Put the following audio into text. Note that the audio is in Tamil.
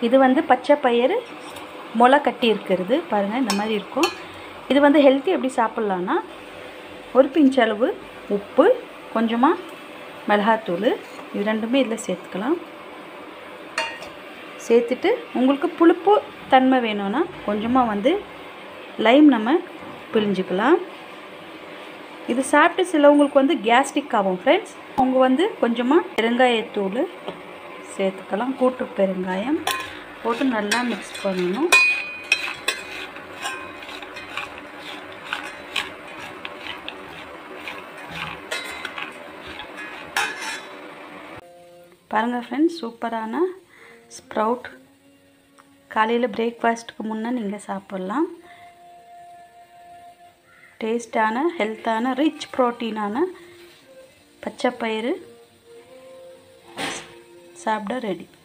இது வந்து பச்சை பயிறு முளை கட்டி இருக்கிறது பாருங்கள் இந்த மாதிரி இருக்கும் இது வந்து ஹெல்த்தி எப்படி சாப்பிட்லான்னா ஒரு பிஞ்ச் அளவு உப்பு கொஞ்சமாக மிளகாத்தூள் இது ரெண்டுமே இதில் சேர்த்துக்கலாம் சேர்த்துட்டு உங்களுக்கு புளிப்பு தன்மை வேணும்னா கொஞ்சமாக வந்து லைம் நம்ம பிழிஞ்சுக்கலாம் இது சாப்பிட்டு சிலவங்களுக்கு வந்து கேஸ்ட்ரிக் ஆகும் ஃப்ரெண்ட்ஸ் அவங்க வந்து கொஞ்சமாக பெருங்காயத்தூள் சேர்த்துக்கலாம் கூட்டு பெருங்காயம் போட்டு நல்லா மிக்ஸ் பண்ணணும் பாருங்கள் ஃப்ரெண்ட்ஸ் சூப்பரான ஸ்ப்ரவுட் காலையில் பிரேக்ஃபாஸ்ட்டுக்கு முன்னே நீங்கள் சாப்பிட்லாம் டேஸ்டான ஹெல்த்தான ரிச் ப்ரோட்டீனான பச்சைப்பயிறு சாப்பிட ரெடி